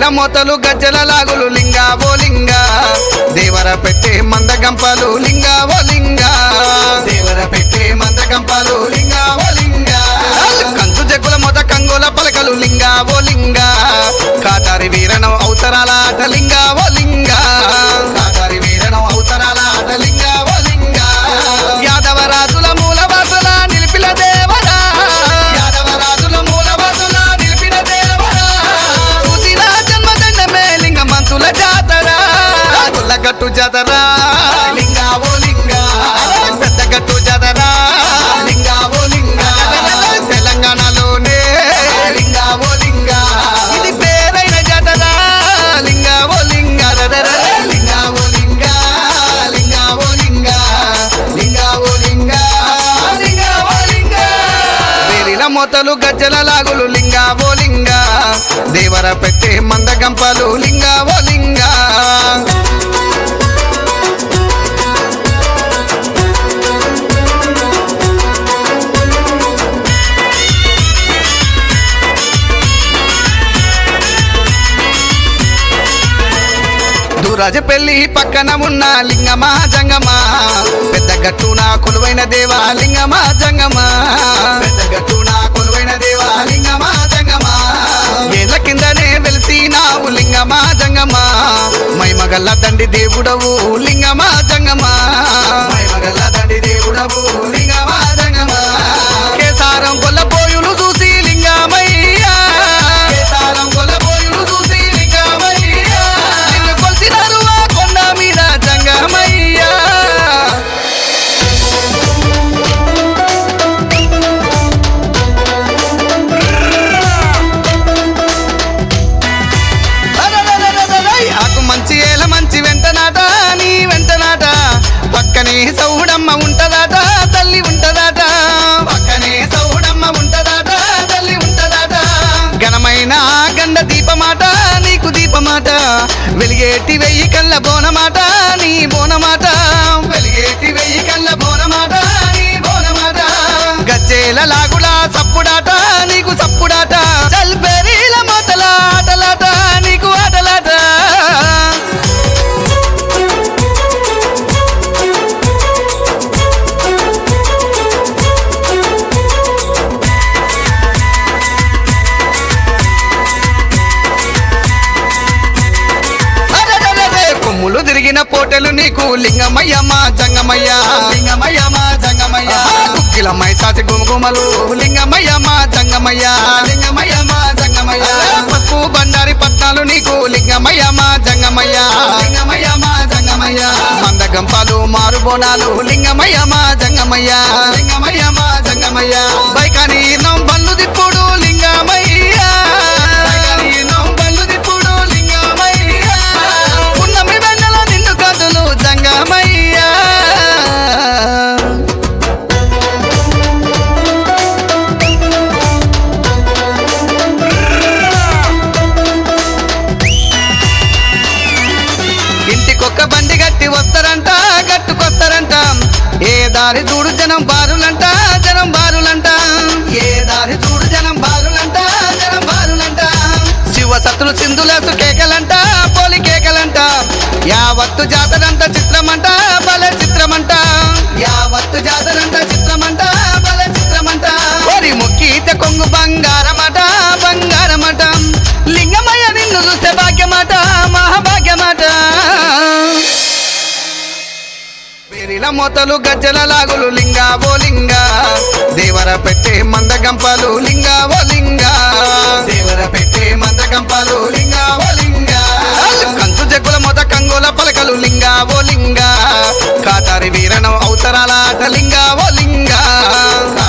బేరిల మోతలు గజ్జల లాగులు లింగా ఓ లింగా దేవర పెట్టే మందగంపలు లింగా ఓ లింగా దేవర పెట్టే మందగంపలు లింగా ఓ లింగా కంచు జగ్గుల మొద కంగుల పలకలు లింగా ఓ లింగా కాటారి వీరణం అవసరాల ఆట లింగా ఓ లింగా కాటారి వీరణం అవసరాల ఆట లింగా ఓ లింగా యాదవ రాజుల మూల వాసుల నిలిపిన దేవరా యాదవ రాజుల మూల వాసుల నిలిపిన దేవరా చూసిన జన్మదండమే లింగ మంతుల జాతర గట్టు జాతర లింగా ఓ లింగా పెద్ద గట్టు జాతర లింగా ఓ లింగా తెలంగాణలోనే లింగా ఓ లింగా ఇది పేరైన జాతర లింగా ఓ లింగా రరర. లింగా ఓ లింగా లింగా ఓ లింగా లింగా ఓ లింగా లింగా ఓ లింగా వేరిల మొతలు గజ్జల లాగులు లింగా ఓ లింగా దేవర పెట్టే మందగంపలు లింగా ఓ లింగా దూరాజ పెళ్లి పక్కన ఉన్న లింగమా జంగమా పెద్ద గట్టున కొలువైన దేవా లింగమా జంగమా పెద్ద గట్టున కొలువైన దేవా లింగమా జంగమా ఏళ్ళ కిందనే వెలిసినావు లింగమా జంగమా మైమగల్ల దండి దేవుడవు లింగమా జంగమా మైమగల్ల దండి దేవుడవు లింగమా జంగమా కేసారం కొల్లపోయులు చూసి లింగమయ్యా కేసారం కొల్లపోయులు చూసి లింగమయ్యా నిన్ను కొలిసినారు ఆ కొండ మీద జంగమయ్యా అరరరరరరై, ఆకు మంచి ఏల మంచి వెంటనాట నీ వెంటనాట పక్కనే సౌడమ్మ ఉంటదాట తల్లి ఉంటదాట పక్కనే సౌడమ్మ ఉంటదాట తల్లి ఉంటదాట ఘనమైన గండ దీపమాట నీకు దీపమాట వెలిగేటి వెయ్యి కళ్ళ బోనమాట నీ బోనమాట వెలిగేటి వెయ్యి కళ్ళ బోనమాట నీ బోనమాట గజ్జేల లాగులా సప్పుడాట నీకు సప్పుడాట చల్బెరీల మొదల ఆటలాట నీకు ఆటలాట అరెరెరెరె, కొమ్ములు తిరిగిన పోటలు నీకు లింగమయ్యమ్మ జంగమయ్య లింగమయ్యమ్మ జంగమయ్య కుక్కిల మైసాసి గుమగుమలు లింగమయ్యమ్మ జంగమయ్య లింగమయ్యమ్మ జంగమయ్య పసుపు బండారి పట్నాలు నీకు లింగమయ్యమ్మ జంగమయ్య లింగమయ్యమ్మ జంగమయ్య మందగంపాలు మారు బోనాలు లింగమయ్యమ్మ జంగమయ్య లింగమయ్యమ్మ జంగమయ్య బైకాని బండ్లు దిప్పుడు లింగమయ్య బైకానీనం బండ్లు దిప్పుడు లింగమయ్య పున్నమి వెన్నెల నిన్ను కదులు జంగమయ్యా ఇంటికొక్క బండి గట్టి వస్తారంట గట్టుకొస్తారంట ఏ దారి చూడు జనం బారులంట జనం బారులంట ఏ దారి చూడు జనం బారులంట జనం బారులంట శివ సతులు సింధులేసు కేకలంట పోలి కేకలంట యావత్తు జాతరంత చిత్రమంట బల చిత్రమంట యావత్తు జాతరంత చిత్రమంట బల చిత్రమంట ఓరి మొక్కీత కొంగు బంగారమట బంగారమట లింగమయ్య నిన్ను చూస్తే భాగ్యమాట మహాభాగ్యమాట పేరిల మొతలు గజ్జల లాగులు లింగా ఓ లింగా దేవర పెట్టే మందగంపలు లింగా ఓ లింగా దేవర పెట్టే మందగంపలు లింగా ఓ లింగా కంచు జగ్గుల మొద కంగుల పలకలు లింగా ఓ లింగా కాటారి వీరణం అవసరాల ఆట లింగా ఓ లింగా